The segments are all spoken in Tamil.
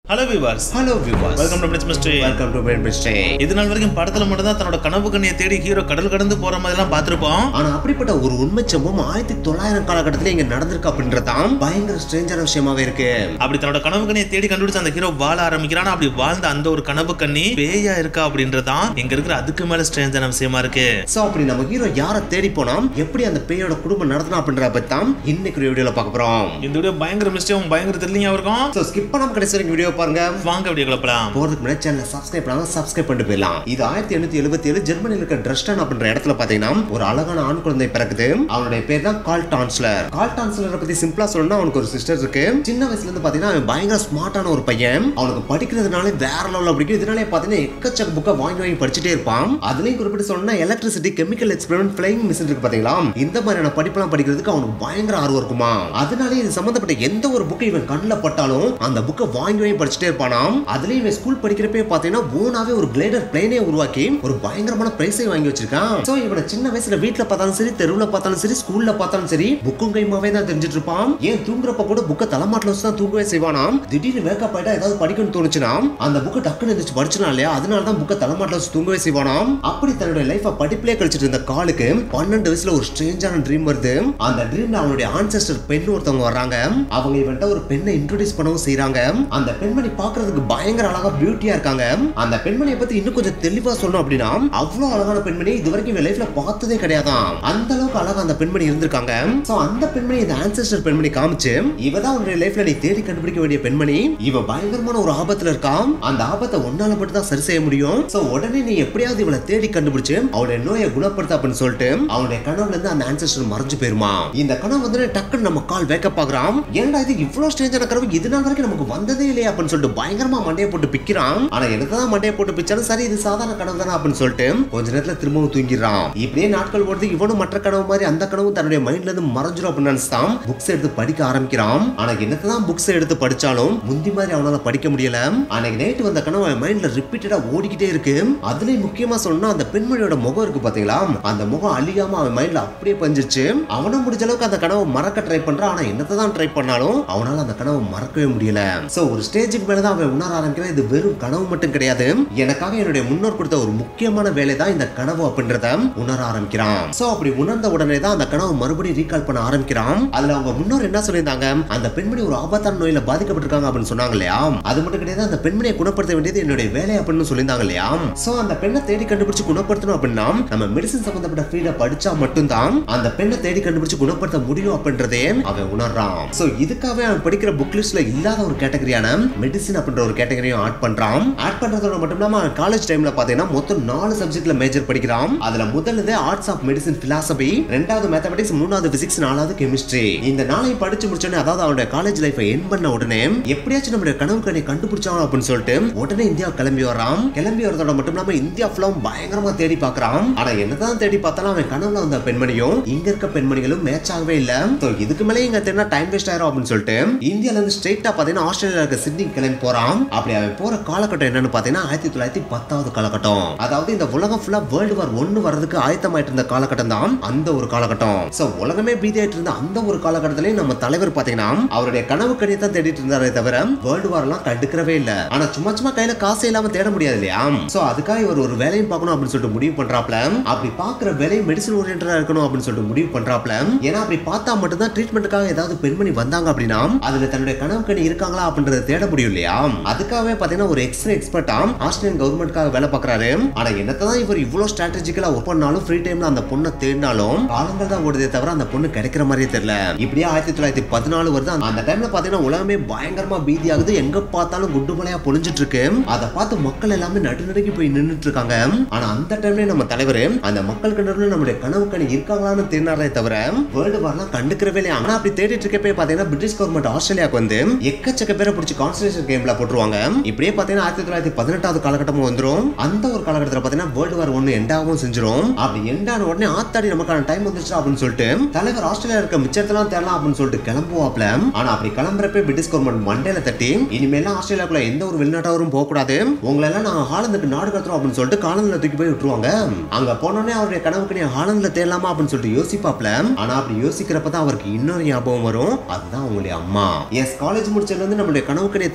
hello viewers hello viewers welcome to bridge mystery welcome to brain mystery இது நாள் வரைக்கும் படத்துல மட்டும் தான் தன்னோட கனவு கண்ணியை தேடி ஹீரோ கடல் கடந்து போற மாதிரி எல்லாம் பார்த்திருப்போம் ஆனா அப்படிப்பட்ட ஒரு உண்மை சம்பவம் ஆயிரத்தி தொள்ளாயிரம் காலகட்டத்துல இங்க நடந்திருக்கு அப்படின்றதான் பயங்கர ஸ்ட்ரேஞ்சான விஷயமாவே இருக்கு அப்படி தன்னோட கனவு கண்ணியை தேடி கண்டுபிடிச்ச அந்த ஹீரோ வாழ ஆரம்பிக்கிறான் அப்படி வாழ்ந்த அந்த ஒரு கனவு கண்ணி பேயா இருக்கா அப்படின்றதான் இங்க இருக்கிற அதுக்கு மேல ஸ்ட்ரேஞ்சான விஷயமா இருக்கு சோ அப்படி நம்ம ஹீரோ யாரை தேடி போனா எப்படி அந்த பேயோட குடும்பம் நடத்தினா அப்படின்றத பத்தி தான் இன்னைக்கு வீடியோல பார்க்க போறோம் இந்த வீடியோ பயங்கர மிஸ்டேக்கும் பயங்கர த்ரில்லிங்கா இருக்கும் சோ ஸ்கிப் பண்ணாம கடைசி வரைக்கும் வீடியோ பாருங்க வாங்க அப்படியே கிளப்பலாம் போறதுக்கு முன்னாடி சேனலை சப்ஸ்கிரைப் பண்ணாம சப்ஸ்கிரைப் பண்ணிட்டு போயிடலாம் இது ஆயிரத்தி எண்ணூத்தி எழுபத்தி ஏழு ஜெர்மனியில் இருக்க ட்ரெஸ்டன் அப்படின்ற இடத்துல பாத்தீங்கன்னா ஒரு அழகான ஆண் குழந்தை பிறக்குது அவனுடைய பேர் தான் கால் டான்ஸ்லர் கால் டான்ஸ்லரை பத்தி சிம்பிளா சொல்லணும்னா அவனுக்கு ஒரு சிஸ்டர் இருக்கு சின்ன வயசுல இருந்து பாத்தீங்கன்னா அவன் பயங்கர ஸ்மார்ட்டான ஒரு பையன் அவனுக்கு படிக்கிறதுனால வேற லெவலில் பிடிக்கும் இதனாலே பாத்தீங்கன்னா எக்கச்சக்க புக்கை வாங்கி வாங்கி படிச்சுட்டே இருப்பான் அதுலயும் குறிப்பிட்டு சொல்லணும்னா electricity chemical experiment flying machine இருக்கு பாத்தீங்களா இந்த மாதிரியான படிப்பெல்லாம் படிக்கிறதுக்கு அவனுக்கு பயங்கர ஆர்வம் இருக்குமா அதனாலே இது சம்பந்தப்பட்ட எந்த ஒரு புக்கை இவன் கண்ணில் பட்டாலும் அந்த புக்கை வாங்கி வாங்கி படிச்சுட்டே இருப்பானாம் அதுலயும் இவன் ஸ்கூல் படிக்கிறப்பே பாத்தீங்கன்னா ஓனாவே ஒரு கிளைடர் பிளேனே உருவாக்கி ஒரு பயங்கரமான பிரைஸை வாங்கி வச்சிருக்கான் சோ இவனை சின்ன வயசுல வீட்ல பார்த்தாலும் சரி தெருவுல பார்த்தாலும் சரி ஸ்கூல்ல பார்த்தாலும் சரி புக்கும் கைமாவே தான் தெரிஞ்சிட்டு இருப்பான் ஏன் தூங்குறப்ப கூட புக்கை தலைமாட்டில் வச்சு தான் தூங்கவே செய்வானாம் திடீர்னு வேக்கப் ஆயிட்டா ஏதாவது படிக்கணும்னு தோணுச்சுன்னா அந்த புக்கை டக்குன்னு இருந்துச்சு படிச்சுனா இல்லையா அதனால தான் புக்கை தலைமாட்டில் வச்சு தூங்கவே செய்வானாம் அப்படி தன்னுடைய லைஃபை படிப்பிலே கழிச்சிட்டு இருந்த காலுக்கு பன்னெண்டு வயசுல ஒரு ஸ்ட்ரேஞ்சான ட்ரீம் வருது அந்த ட்ரீம்ல அவனுடைய ஆன்செஸ்டர் பெண் ஒருத்தவங்க வர்றாங்க அவங்க இவன்ட்ட ஒரு பெண்ணை இன்ட்ரோடியூஸ் பண்ணவும் செய்றாங்க அந்த பெண்மணி பார்க்கிறதுக்கு பயங்கர அழகா பியூட்டியா இருக்காங்க அந்த பெண்மணியை பத்தி இன்னும் கொஞ்சம் தெளிவா சொல்லணும் அப்படின்னா அவ்வளவு அழகான பெண்மணி இது வரைக்கும் இவன் லைஃப்ல பார்த்ததே கிடையாதாம் அந்த அளவுக்கு அழகா அந்த பெண்மணி இருந்திருக்காங்க சோ அந்த பெண்மணி இந்த ஆன்செஸ்டர் பெண்மணி காமிச்சு இவ தான் உன்னுடைய லைஃப்ல நீ தேடி கண்டுபிடிக்க வேண்டிய பெண்மணி இவ பயங்கரமான ஒரு ஆபத்துல இருக்கான் அந்த ஆபத்தை உன்னால மட்டும் தான் சரி செய்ய முடியும் சோ உடனே நீ எப்படியாவது இவளை தேடி கண்டுபிடிச்சு அவளுடைய நோயை குணப்படுத்த அப்படின்னு சொல்லிட்டு அவனுடைய கனவுல இருந்து அந்த ஆன்செஸ்டர் மறைஞ்சு போயிருமா இந்த கனவு வந்து டக்குன்னு நம்ம கால் வேக்கப் ஆகுறான் ஏன்டா இது இவ்வளவு ஸ்டேஜான கனவு இது நாள் வரைக்கும் நமக்கு வந்ததே இல்லையா அப்படின்னு சொல்லிட்டு பயங்கரமா மண்டையை போட்டு பிக்கிறான் ஆனா எனக்கு தான் மண்டையை போட்டு பிச்சாலும் சரி இது சாதாரண கனவு தானே அப்படின்னு சொல்லிட்டு கொஞ்ச நேரத்துல திரும்பவும் தூங்கிடுறான் இப்படியே நாட்கள் ஓடுது இவனும் மற்ற கனவு மாதிரி அந்த கனவும் தன்னுடைய மைண்ட்ல இருந்து மறைஞ்சிரும் அப்படின்னு நினைச்சான் புக்ஸ் எடுத்து படிக்க ஆரம்பிக்கிறான் ஆனா என்னதான் புக்ஸ் எடுத்து படிச்சாலும் முந்தி மாதிரி அவனால படிக்க முடியல அன்னைக்கு நைட்டு வந்த கனவு அவன் மைண்ட்ல ரிப்பீட்டடா ஓடிக்கிட்டே இருக்கு அதுலயும் முக்கியமா சொல்லணும்னா அந்த பெண்மணியோட முகம் இருக்கு பாத்தீங்களா அந்த முகம் அழியாம அவன் மைண்ட்ல அப்படியே பஞ்சிருச்சு அவனும் முடிஞ்ச அளவுக்கு அந்த கனவை மறக்க ட்ரை பண்றான் ஆனா என்னதான் ட்ரை பண்ணாலும் அவனால அந்த கனவை மறக்கவே முடியல சோ ஒரு ஸ்டேஜுக்கு மேலதான் அவன் உணர ஆரம்பிக்கிறான் இது வெறும் கனவு மட்டும் கிடையாது எனக்காக என்னுடைய முன்னோர் கொடுத்த ஒரு முக்கியமான வேலை தான் இந்த கனவு அப்படின்றத உணர ஆரம்பிக்கிறான் சோ அப்படி உணர்ந்த உடனே தான் அந்த கனவு மறுபடியும் ரீகால் பண்ண ஆரம்பிக்கிறான் அதுல அவங்க முன்னோர் என்ன சொல்லியிருந்தாங்க அந்த பெண்மணி ஒரு ஆபத்தான நோயில பாதிக்கப்பட்டிருக்காங்க அப்படின்னு சொன்னாங்க இல்லையா அது மட்டும் கிடையாது அந்த பெண்மணியை குணப்படுத்த வேண்டியது என்னுடைய வேலை அப்படின்னு சொல்லியிருந்தாங்க இல்லையா சோ அந்த பெண்ணை தேடி கண்டுபிடிச்சு குணப்படுத்தணும் அப்படின்னா நம்ம மெடிசன் சம்பந்தப்பட்ட ஃபீல்ட படிச்சா மட்டும்தான் அந்த பெண்ணை தேடி கண்டுபிடிச்சு குணப்படுத்த முடியும் அப்படின்றதே அவன் உணர்றான் சோ இதுக்காகவே அவன் படிக்கிற புக் லிஸ்ட்ல இல்லாத ஒரு கேட்டகரியான மெடிசின் அப்படின்ற ஒரு கேட்டகரியும் ஆட் பண்றான் ஆட் பண்றதோட மட்டும் இல்லாம அவன் காலேஜ் டைம்ல பாத்தீங்கன்னா மொத்தம் நாலு சப்ஜெக்ட்ல மேஜர் படிக்கிறான் அதுல முதல்ல ஆர்ட்ஸ் ஆஃப் மெடிசின் பிலாசபி ரெண்டாவது மேத்தமெட்டிக்ஸ் மூணாவது பிசிக்ஸ் நாலாவது கெமிஸ்ட்ரி இந்த நாளையும் படிச்சு முடிச்சோடனே அதாவது அவனுடைய காலேஜ் லைஃபை என் பண்ண உடனே எப்படியாச்சும் நம்மளுடைய கனவு கண்ணை கண்டுபிடிச்சான் அப்படின்னு சொல்லிட்டு உடனே இந்தியா கிளம்பி வரான் கிளம்பி வரதோட மட்டும் இல்லாம இந்தியா ஃபுல்லாவும் பயங்கரமா தேடி பார்க்கறான் ஆனா என்னதான் தேடி பார்த்தாலும் அவன் கனவுல வந்த பெண்மணியும் இங்க இருக்க பெண்மணிகளும் மேட்ச் ஆகவே இல்ல So, இதுக்கு மேலே இங்க தெரிஞ்சா டைம் வேஸ்ட் ஆயிரும் அப்படின்னு சொல்லிட்டு இந்தியால இருந்து ஸ்ட்ரெயிட்டா பாத்தீங்கன்னா ஆஸ்திரேலியா இருக்க சிட்னி கிளம்பி போறான் அப்படி அவன் போற காலகட்டம் என்னன்னு பாத்தீங்கன்னா ஆயிரத்தி தொள்ளாயிரத்தி பத்தாவது காலகட்டம் அதாவது இந்த உலகம் ஃபுல்லா வேர்ல்டு வார் ஒன்னு வர்றதுக்கு ஆயத்தமாயிட்டு இருந்த காலகட்டம் தான் அந்த ஒரு காலகட்டம் சோ உலகமே பீதியாயிட்டு இருந்த அந்த ஒரு காலகட்டத்திலயும் நம்ம தலைவர் பாத்தீங்கன்னா அவருடைய கனவு கணியை தான் தேடிட்டு இருந்தாரே தவிர வேர்ல்டு வார் எல்லாம் கண்டுக்கிறவே இல்ல ஆனா சும்மா சும்மா கையில காசு இல்லாம தேட முடியாது இல்லையா சோ அதுக்காக இவர் ஒரு வேலையும் பார்க்கணும் அப்படின்னு சொல்லிட்டு முடிவு பண்றாப்ல அப்படி பாக்குற வேலையும் மெடிசன் ஓரியன்டா இருக்கணும் அப்படின்னு சொல்லிட்டு முடிவு பண்றாப்ல ஏன்னா அப்படி பார்த்தா மட்டும்தான் ட்ரீட்மெண்ட்டுக்காக ஏதாவது பெண்மணி வந்தாங்க அப்படின்னா அதுல தன்னுடைய கனவு கணி இருக்காங்களா அப்படின்றத தேட முடியும் இல்லையா அதுக்காகவே பாத்தீங்கன்னா ஒரு எக்ஸ்ரே எக்ஸ்பர்ட்டா ஆஸ்திரேலியன் கவர்மெண்ட்காக வேலை பார்க்கறாரு ஆனா என்னதான் இவர் இவ்வளவு ஸ்ட்ராட்டஜிக்கலா ஒர்க் பண்ணாலும் ஃப்ரீ டைம்ல அந்த பொண்ணை தேடினாலும் காலங்கள் தான் ஓடுதே தவிர அந்த பொண்ணு கிடைக்கிற மாதிரியே தெரியல இப்படியே ஆயிரத்தி தொள்ளாயிரத்தி பதினாலு வருது அந்த- அந்த டைம்ல பாத்தீங்கன்னா உலகமே பயங்கரமா பீதி ஆகுது எங்க பார்த்தாலும் குண்டு மலையா பொழிஞ்சிட்டு இருக்கு அதை பார்த்து மக்கள் எல்லாமே நடுநடுங்கி போய் நின்னுட்டு இருக்காங்க ஆனா அந்த டைம்ல நம்ம தலைவர் அந்த மக்களுக்கு நடுவில் நம்முடைய கனவு கணி இருக்காங்களான்னு தேடினாரே தவிர வேர்ல்டு வார்லாம் கண்டுக்கிறவே இல்லையா ஆனா அப்படி தேடிட்டு இருக்கப்பே பாத்தீங்கன்னா பிரிட்டிஷ் கவர்மெண்ட் ஆஸ்திரேலியாவுக்கு வந்து எக்கச்சக்க பேரை பிடிச்சி கான்சன்ட்ரேஷன் கேம்ல போட்டுருவாங்க இப்படியே பாத்தீங்கன்னா ஆயிரத்தி தொள்ளாயிரத்தி பதினெட்டாவது காலகட்டமும் வந்துரும் அந்த ஒரு காலகட்டத்தில் பாத்தீங்கன்னா வேர்ல்டு வார் ஒன்னு எண்டாகவும் செஞ்சிரும் அப்படி எண்டான உடனே ஆத்தாடி நமக்கான டைம் வந்துருச்சு அப்படின்னு சொல்லிட்டு தலைவர் ஆஸ்திரேலியா இருக்க மிச்சத்தெல்லாம் தேடலாம் அப்படின்னு சொல்லிட்டு கிளம்புவாப்ல ஆனா அப்படி கிளம்புறப்ப பிரிட்டிஷ் கவர்மெண்ட் மண்டையில தட்டி இனிமேலாம் ஆஸ்திரேலியாக்குள்ள எந்த ஒரு வெளிநாட்டவரும் போக கூடாது உங்களை எல்லாம் நாங்க ஹாலந்துக்கு நாடு கடத்துறோம் அப்படின்னு சொல்லிட்டு காலந்துல தூக்கி போய் விட்டுருவாங்க அங்க போனோடனே அவருடைய கனவுக்கு நீ ஹாலந்துல தேடலாமா அப்படின்னு சொல்லிட்டு யோசிப்பாப்ல ஆனா அப்படி யோசிக்கிறப்ப தான் அவருக்கு இன்னொரு ஞாபகம் வரும் அதுதான் உங்களுடைய அம்மா எஸ் காலேஜ் முடிச்சதுல இருந்து நம்மளுடைய கனவு கணியை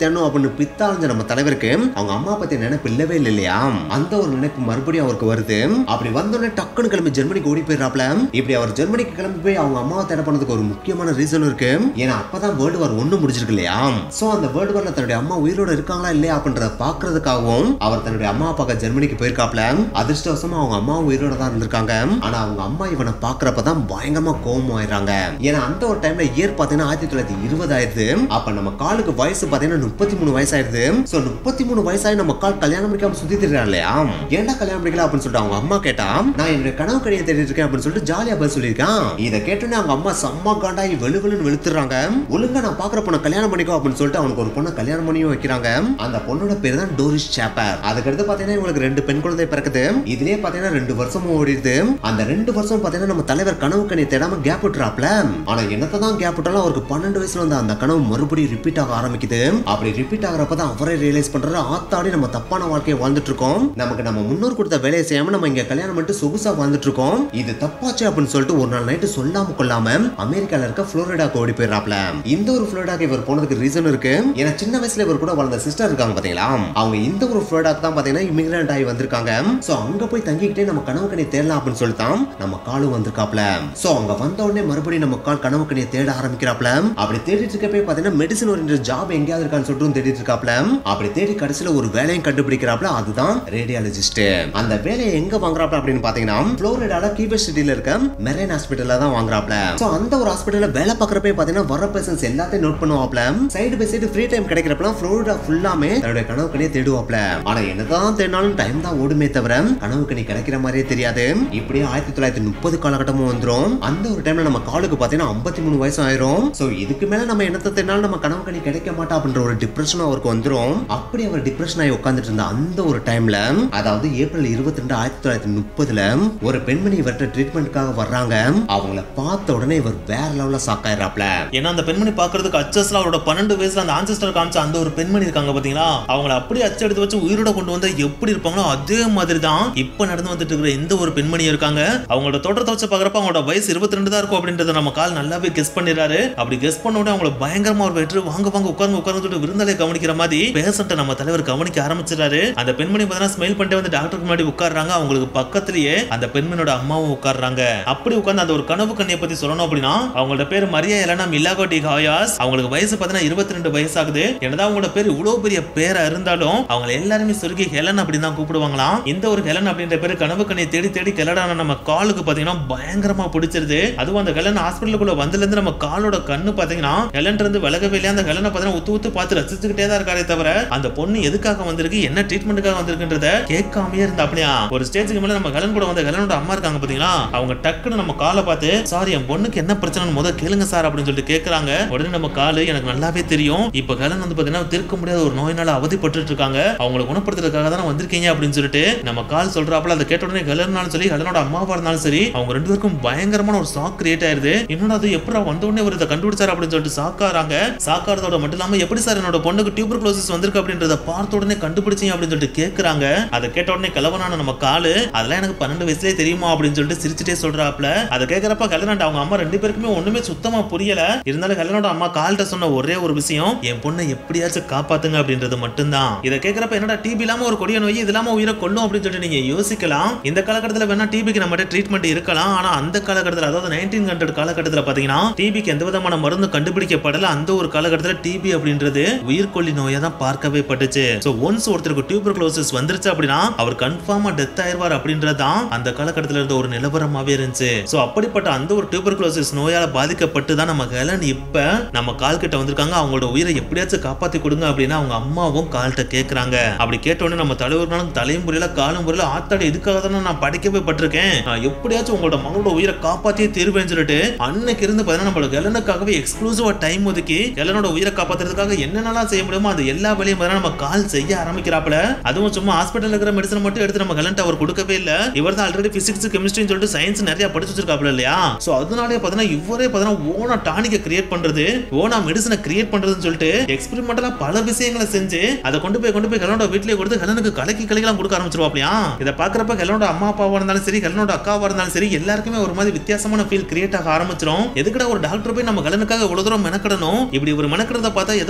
தேடணும் அப்படின்னு பித்தாழ்ந்த நம்ம தலைவருக்கு அவங்க அம்மா பத்தி நினைப்பு இல்லவே இல்லை இல்லையா அந்த ஒரு நினைப்பு மறுபடியும் அவருக்கு வருது அப்படி வந்தோடனே டக்குன்னு கிளம்பி ஜெர்மனிக்கு ஓடி போயிடுறாப்ல இப்படி அவர் ஜெர்மனிக்கு கிளம்பி போய் அவங்க அம்மாவை தேட போனதுக்கு ஒரு முக்கியமான ரீசன் இருக்கு ஏன்னா அப்பதான் வேர்ல்டு வார் ஒண்ணு முடிஞ்சிருக்கு இல்லையா சோ அந்த வேர்ல்டு வார்ல தன்னுடைய அம்மா உயிரோட இருக்காங்களா இல்லையா அப்படின்றத பாக்குறதுக்காகவும் அவர் தன்னுடைய அம்மா பார்க்க ஜெர்மனிக்கு போயிருக்காப்ல அதிர்ஷ்டவசமா அவங்க அம்மா உயிரோட தான் இருந்திருக்காங்க ஆனா அவங்க அம்மா இவனை பாக்குறப்பதான் பயங்கரமா கோபம் ஆயிடுறாங்க ஏன்னா அந்த ஒரு டைம்ல இயர் பாத்தீங்கன்னா ஆயிரத்தி தொள்ளாயிரத்தி இருபது ஆயிருது அப்ப நம்ம காலுக்கு வயசு பாத்தீங்கன்னா முப்பத்தி மூணு வயசு ஆயிருது சோ முப்பத்தி மூணு வயசாயி நம்ம கால் கல்யாணம் முடிக்காம சுத்தி திரியா இல்லையா ஏன்டா கல்யாணம் முடிக்கல அப்படின்னு சொல்லிட்டு அவங்க அம்மா கேட்டா நான் என்னுடைய கனவு கடையை தேடிட்டு இருக்கேன் அப்படின்னு சொல்லிட்டு ஜாலியா பதில் சொல்லியிருக்கான் இதை கேட்டோன்னே அவங்க அம்மா செம்ம காண்டாயி வெளு வெளுன்னு வெளுத்துறாங்க ஒழுங்கா நான் பாக்குற பொண்ணை கல்யாணம் பண்ணிக்கோ அப்படின்னு சொல்லிட்டு அவனுக்கு ஒரு பொண்ணை கல்யாணம் பண்ணியும் வைக்கிறாங்க அந்த பொண்ணோட பேர் தான் டோரிஸ் சேப்பர் அதுக்கடுத்து பாத்தீங்கன்னா இவங்களுக்கு ரெண்டு பெண் குழந்தை பிறக்குது இதுலயே பாத்தீங்கன்னா ரெண்டு வருஷமும் ஓடிடுது அந்த ரெண்டு வருஷம் பாத்தீங்கன்னா நம்ம தலைவர் கனவு கனி தேடாம கேப் விட்டுறாப்ல ஆனா என்னத்தை தான் கேப் விட்டாலும் அவருக்கு பன்னெண்டு வயசுல வந்து அந்த கனவு மறுபடியும் ரிப்பீட் ஆக ஆரம்பிக்குது அப்படி ரிப்பீட் ஆகிறப்ப தான் அவரே ரியலைஸ் பண்றாரு ஆத்தாடி நம்ம தப்பான வாழ்க்கையை வாழ்ந்துட்டு இருக்கோம் நமக்கு நம்ம முன்னோர் கொடுத்த வேலையை செய்யாம நம்ம இங்க கல்யாணம் பண்ணிட்டு சொகுசா வாழ்ந்துட்டு இருக்கோம் இது தப்பாச்சு அப்படின்னு சொல்லிட்டு ஒரு நாள் நைட்டு சொல்லாம கொள்ளாம அமெரிக்கால இருக்க புளோரிடாக்கு ஓடி போயிடுறாப்ல இந்த ஒரு புளோரிடாக்கு இவர் போனதுக்கு ரீசன் இருக்கு ஏன்னா சின்ன வயசுல இவர் கூட வளர்ந்த சிஸ்டர் இருக்காங்க பாத்தீங்களா அவங்க இந்த ஒரு புளோரிடாக்கு தான் பாத்தீங்கன்னா இமிகிரண்ட் ஆகி வந்திருக்காங்க சோ அங்க போய் தங்கிக்கிட்டே நம்ம கனவு கனியை தேடலாம் அப்படின்னு சொல்லிட்டு தான் நம்ம காலும் வந்திருக்காப்ல சோ அங்க வந்த உடனே மறுபடியும் நம்ம கால் கனவு கனியை தேட ஆரம்பிக்கிறாப்ல அப்படி தேடிட்டு இருக்கப்பே பாத்தீங்கன்னா மெடிசன் ஒரு ஜாப் எங்கேயாவது இருக்கான்னு சொல்லிட்டு தேடிட்டு இருக்காப்ல அப்படி தேடி கடைசியில ஒரு வேலையும் கண்டுபிடிக்கிறாப்ல அதுதான் ரேடியாலஜிஸ்ட் அந்த வேலையை எங்க வாங்குறாப்ல அப்படின்னு பாத்தீங்கன்னா புளோரிடால கீபர் சிட்டில இருக்க மெரைன் ஹாஸ்பிட்டல்ல தான் வாங்குறாப்ல சோ அந்த ஒரு ஹாஸ்பிட்டல்ல வேலை பார்க்கறப்பே பாத்தீங்கன்னா வர பேஷன்ஸ் எல்லாத்தையும் நோட் பண்ணுவாப்ல side by side free time கிடைக்கிறப்பலாம் புளோரிடா ஃபுல்லாமே தன்னுடைய கனவு கனியை தேடுவாப்ல ஆனா என்னதான் தேடினாலும் டைம் தான் ஓடுமே தவிர கனவு கனி கிடைக்கிற மாதிரியே தெரியாது இப்படியே ஆயிரத்தி தொள்ளாயிரத்தி முப்பது காலகட்டமும் வந்துரும் அந்த ஒரு டைம்ல நம்ம காலுக்கு பாத்தீங்கன்னா ஐம்பத்தி மூணு வயசு ஆயிரும் சோ இதுக்கு மேல நம்ம என்னத்தை தேடினாலும் நம்ம கனவு கனி கிடைக்க மாட்டா அப்படின்ற ஒரு டிப்ரெஷன் அவருக்கு வந்துரும் அப்படி அவர் டிப்ரெஷன் ஆகி உட்காந்துட்டு இருந்த அந்த ஒரு டைம்ல அதாவது ஏப்ரல் இருபத்தி ரெண்டு ஆயிரத்தி தொள்ளாயிரத்தி முப்பதுல ஒரு பெண்மணி இவர்கிட்ட ட்ரீட்மெண்ட்காக வர்றாங்க அவங்கள பார்த்த உடனே இவர் வேற லெவல்ல சாக்காயிராப்ல ஏன்னா அந்த பெண்மணி பாக்குறதுக்கு அச்சஸ்ல அவரோட பன்னெண்டு வயசுல அந்த ஆன்சஸ்டர் காமிச்ச அந்த ஒரு பெண்மணி இருக்காங்க பாத்தீங்களா அவங்கள அப்படியே அச்சு எடுத்து வச்சு உயிரோட கொண்டு வந்தா எப்படி இருப்பாங்களோ அதே மாதிரி தான் இப்ப நடந்து வந்துட்டு இருக்கிற எந்த ஒரு பெண்மணி இருக்காங்க அவங்களோட தோற்றத்தை வச்சு பாக்குறப்ப அவங்களோட வயசு இருபத்தி ரெண்டு தான் இருக்கும் அப்படின்றத நம்ம கால் நல்லாவே கெஸ் பண்ணிடுறாரு அப்படி கெஸ் பண்ண உடனே அவங்கள பயங்கரமா ஒரு வெற்று வாங்க வாங்க உட்கார்ந்து உட்கார்ந்து சொல்லிட்டு விருந்தாளியை கவனிக்கிற மாதிரி பேஷண்ட்டை நம்ம தலைவர் கவனிக்க ஆரம்பிச்சிடாரு அந்த பெண்மணி பார்த்தீங்கன்னா ஸ்மைல் பண்ணிட்டு வந்து டாக்டருக்கு முன்னாடி உட்கார்றாங்க அவங்களுக்கு பக்கத்திலேயே அந்த பெண்மணியோட அம்மாவும் உட்கார்றாங்க அப்படி உட்கார்ந்து அந்த ஒரு கனவு கண்ணியை பத்தி சொல்லணும் அப்படின்னா அவங்களோட பேர் மரியா எலனா மில்லாகோட்டி ஹாயாஸ் அவங்களுக்கு வயசு பார்த்தீங்கன்னா இருபத்தி ரெண்டு வயசு ஆகுது என்னதான் அவங்களோட பேர் இவ்வளவு பெரிய பேரா இருந்தாலும் அவங்க எல்லாருமே சுருக்கி ஹெலன் அப்படின்னு தான் கூப்பிடுவாங்களாம் இந்த ஒரு ஹெலன் அப்படின்ற பேரு கனவு கண்ணியை தேடி தேடி கிளடான நம்ம காலுக்கு பாத்தீங்கன்னா பயங்கரமா பிடிச்சிருது அதுவும் அந்த ஹெலன் ஹாஸ்பிட்டலுக்குள்ள வந்ததுல இருந்து நம்ம காலோட கண்ணு பாத்தீங்கன்னா ஹெலன் இருந்து விலகவே இல்லையா அந்த ஹெலனை பாத்தீங்கன்னா உத்து உத்து பார்த்து ரசிச்சுக்கிட்டே தான் இருக்காரே தவிர அந்த பொண்ணு எதுக்காக வந்திருக்கு என்ன ட்ரீட்மெண்ட்டுக்காக வந்திருக்குன்றத கேட்காமயே இருந்தா அப்படியா ஒரு ஸ்டேஜுக்கு மேல நம்ம ஹெலன் கூட வந்த ஹெலனோட அம்மா இருக்காங்க பாத்தீங்களா அவங்க டக்குன்னு நம்ம காலை பார்த்து சாரி என் பொண்ணுக்கு என்ன பிரச்சனைன்னு முத கேளுங்க சார் அப்படின்னு சொல்லிட்டு கேக்குறாங்க உடனே நம்ம காலு எனக்கு நல்லாவே தெரியும் இப்ப ஹெலன் வந்து பாத்தீங்கன்னா தீர்க்க முடியாத ஒரு நோயினால அவதிப்பட்டு இருக்காங்க அவங்களை குணப்படுத்துறதுக்காக தான் வந்திருக்கீங்க அப்படின்னு சொல்லிட்டு நம்ம கால் சொல்றாப்புல அதை கேட்ட உடனே ஹெலன்னாலும் சரி ஹெலனோட அம்மாவா இருந்தாலும் சரி அவங்க ரெண்டு பேருக்கும் பயங்கரமான ஒரு ஷாக் கிரியேட் ஆயிருது என்னடா அது எப்படி வந்த உடனே ஒரு இதை கண்டுபிடிச்சாரு அப்படின்னு சொல்லிட்டு சாக்காராங்க சாக்காரதோட மட்டும் இல்லாம எப்படி சார் என்னோட பொண்ணுக்கு டியூபர் க்ளோசிஸ் வந்திருக்கு அப்படின்றத பார்த்த உடனே கண்டுபிடிச்சீங்க அப்படின்னு சொல்லிட்டு கேக்குறாங்க அதை கேட்ட உடனே கிழவனான நம்ம காலு அதெல்லாம் எனக்கு பன்னெண்டு வயசுலயே தெரியுமா அப்படின்னு சொல்லிட்டு சிரிச்சுட்டே சொல்றாப்ல அதை கேட்கறப்ப கல்யாணம் அவங்க அம்மா ரெண்டு பேருக்குமே ஒண்ணுமே சுத்தமா புரியல இருந்தாலும் கல்யாணோட அம்மா கால்கிட்ட சொன்ன ஒரே ஒரு விஷயம் என் பொண்ணை எப்படியாச்சும் காப்பாத்துங்க அப்படின்றது மட்டும்தான் இதை கேட்கறப்ப என்னடா டிபி இல்லாம ஒரு கொடிய நோய் இது இல்லாம உயிரை கொல்லும் அப்படின்னு சொல்லிட்டு நீங்க யோசிக்கலாம் இந்த காலகட்டத்தில் வேணா டிபிக்கு நம்மகிட்ட ட்ரீட்மெண்ட் இருக்கலாம் ஆனா அந்த காலகட்டத்தில் அதாவது நைன்டீன் ஹண்ட்ரட் காலகட்டத்தில் பாத்தீங்கன்னா டிபிக்கு எந்த விதமான மருந்து கண்டுபிடிக்கப்படல அந்த ஒரு காலகட்டத்தில் டிபி அப்படின்றது உயிர்கொல்லி நோயா தான் பார்க்கவே பட்டுச்சு சோ ஒன்ஸ் ஒருத்தருக்கு டியூபர் க்ளோசிஸ் வந்துருச்சு அப்படின்னா அவர் கன்ஃபார்மா டெத் ஆயிருவார் அப்படின்றது தான் அந்த காலகட்டத்தில் இருந்த ஒரு நிலவரமாவே இருந்துச்சு சோ அப்படிப்பட்ட அந்த ஒரு டியூபர் க்ளோசிஸ் நோயால பாதிக்கப்பட்டு தான் நம்ம ஹெலன் இப்ப நம்ம கால் கிட்ட வந்திருக்காங்க அவங்களோட உயிரை எப்படியாச்சும் காப்பாத்தி கொடுங்க அப்படின்னு அவங்க அம்மாவும் கால்கிட்ட கேக்குறாங்க அப்படி கேட்ட உடனே நம்ம தலைவர்னாலும் தலையும் புரியல காலும் புரியல ஆத்தாடி இதுக்காக தானே நான் படிக்கவே பட்டிருக்கேன் நான் எப்படியாச்சும் உங்களோட மகளோட உயிரை காப்பாத்தியே தீர்வேன்னு சொல்லிட்டு அன்னைக்கு இருந்து பார்த்தீங்கன்னா நம்மளோட ஹெலனுக்காகவே எக்ஸ்க்ளூசிவா டைம் ஒதுக்கி ஹெலனோட உயிரை காப்பாத்துறதுக்காக என்னென்னலாம் செய்ய முடியுமோ அந்த எல்லா வேலையும் பார்த்தீங்கன்னா நம்ம கால் செய்ய ஆரம்பிக்கிறாப்புல அதுவும் சும்மா ஹாஸ்பிட்டல் இருக்கிற மெடிசன் மட்டும் எடுத்து நம்ம ஹெலன்ட் அவர் கொடுக்கவே இல்ல இவர் தான் ஆல்ரெடி பிசிக்ஸ் கெமிஸ்ட்ரின்னு சொல்லிட்டு சயின்ஸ் நிறைய படிச்சு வச்சிருக்காப்புல இல்லையா சோ அதனாலே பார்த்தீங்கன்னா இவரே பார்த்தீங்கன்னா ஓனா டானிக்கை கிரியேட் பண்றது ஓனா மெடிசனை கிரியேட் பண்றதுன்னு சொல்லிட்டு எக்ஸ்பெரிமெண்டலா பல விஷயங்களை செஞ்சு அதை கொண்டு போய் கொண்டு போய் ஹெலனோட வீட்லயே கொடுத்து ஹெலனுக்கு கலக்கி கலக்கிலாம் கொடுக்க ஆரம்பிச்சிருவாப்லையா இதை பாக்குறப்ப ஹெலனோட அம்மா அப்பாவா இருந்தாலும் சரி ஹெலனோட அக்காவா இருந்தாலும் சரி எல்லாருக்குமே ஒரு மாதிரி வித்தியாசமான ஃபீல் கிரியேட் ஆக ஆரம்பிச்சிரும் எதுக்குடா ஒரு டாக்டர் போய் நம்ம ஹெலனுக்காக இவ்வளவு தூரம் மெனக்கடணும் இப்படி ஒரு மெனக்கடத்தை பார்த்தா ஏதோ ஒன்னு